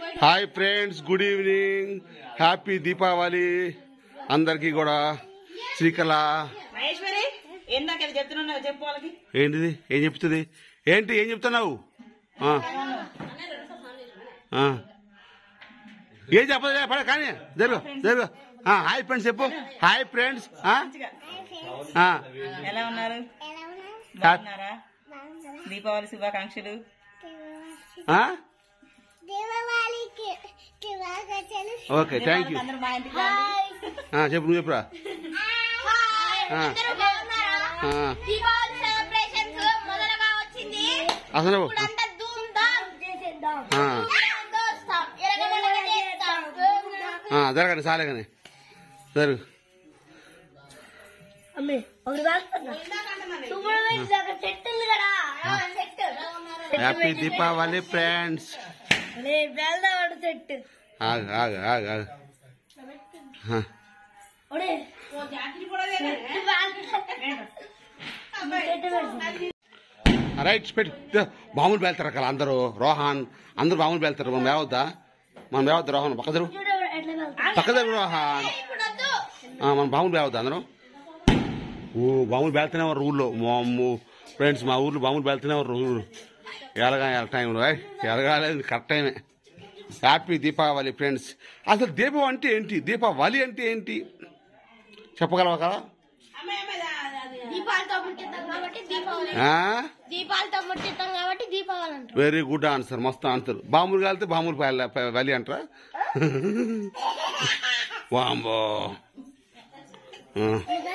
Hi friends good evening happy Deepavali అందరికీ కూడా శ్రీకళ మహేశ్వరి ఏందాక ఇది చెప్తున్నావు చెప్పు వాళ్ళకి ఏంటిది ఏం చెప్తుంది ఏంటి ఏం చెప్తున్నావు ఆ. ఆ. ఏం చెప్పదు పడ కానీ జరుగు జరుగు ఆ, హాయ్ ఫ్రెండ్స్ చెప్పు హాయ్ ఫ్రెండ్స్ ఆ? మంచిగా. ఆ. ఎలా ఉన్నారు హ్యాపీ- బాగున్నారా దీపావళి శుభాకాంక్షలు ఆ? దీపావళికి శుభాకాంక్షలు ఓకే థ్యాంక్ యూ అందరూ మా ఇంటికి రండి. ఆ, చెప్పు నువ్వు చెప్పురా ఆ. అందరూ బాగున్నారా ఆ. దీపావళి సెలబ్రేషన్స్ మొదలుగా వచ్చింది అసలు ఇప్పుడంతా ధూమ్ ధామ్ చేసేద్దాం ఆ. దోస్తాం ఎరగబెరగ చేస్తాం ఆ, జరగండి సాలే కానీ జరుగు అమ్మే ఒకటి వేస్తున్నా సూపర్ ఒక సెట్ ఉంది కదా సెట్ హ్యాపీ దీపావళి ఫ్రెండ్స్ వెళ్దాం సెట్ ఆగు ఆగు ఆగు ఆగు ఆ. ఒడే రైట్ పెట్టు బాములు పేలుతారు అక్కడ అందరూ రోహన్ అందరూ బాములు పేలుతారు మనం మేవద్దా మనం మేవద్దా రోహన్ పక్కదరు పక్కదరు రోహన్ ఆ, మనం బాములు పేవద్దా అందరం ఓ బాములు పేలుతూనే ఉన్నారు ఊళ్ళో మా అమ్ము ఫ్రెండ్స్ మా ఊర్లో బాములు పేలుతూనే ఉన్నారు ఊరు ఎలాగా ఎలా టైంలో ఎలగాలేదు కరెక్ట్ టైమే హ్యాపీ దీపావళి ఫ్రెండ్స్ అసలు దీపం అంటే ఏంటి దీపావళి అంటే ఏంటి చెప్పగలవా కదా దీపాలతో ముట్టిద్దాం కాబట్టి దీపావళి ఆ? దీపాలతో ముట్టిద్దాం కాబట్టి దీపావళి అంటారు వెరీ గుడ్ ఆన్సర్ మస్తు ఆన్సర్ బాంబులు కాలితే బాంబులు పేల- పే- వలి అంటారా వాంబో ఆ.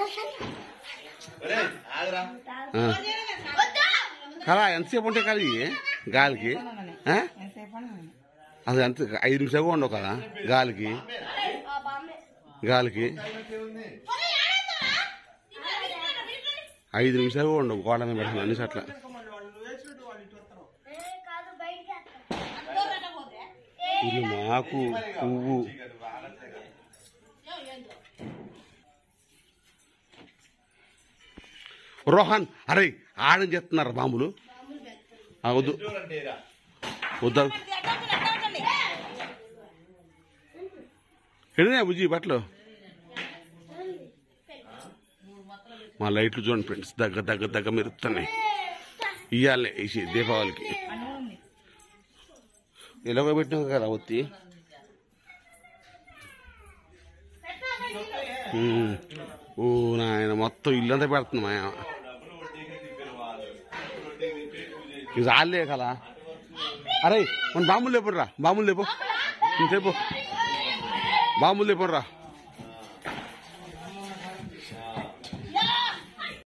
ఆ. కదా ఎంతసేపు ఉంటాయి కదా ఇవి గాలికి ఆ? అసలు ఎంత ఐదు నిమిషాలు కూడా ఉండవు కదా గాలికి గాలికి ఐదు నిమిషాలు కూడా ఉండవు గోడ మీద పెడతాను అన్ని చోట్ల కాదు బయట ఇది మాకు పువ్వు రోహన్ అరే ఆడని చెప్తున్నారు బాంబులు ఆ, వద్దు వద్దా ఎడినా బుజ్జి బట్టలు మా లైట్లు చూడండి ఫ్రెండ్స్ దగ్గర దగ్గర దగ్గర మెరుస్తున్నాయి ఇయ్యాలి ఈ దీపావళికి ఎలాగో పెట్టినావు కదా ఒత్తి ఉమ్. ఓ నాయన మొత్తం ఇల్లంతా పెడుతుంది మా ఆయన. ఇది రాలే కదా అరే మన బాంబులు లేపురా బాంబులు లేపు చెప్పు బాంబులు లేపురా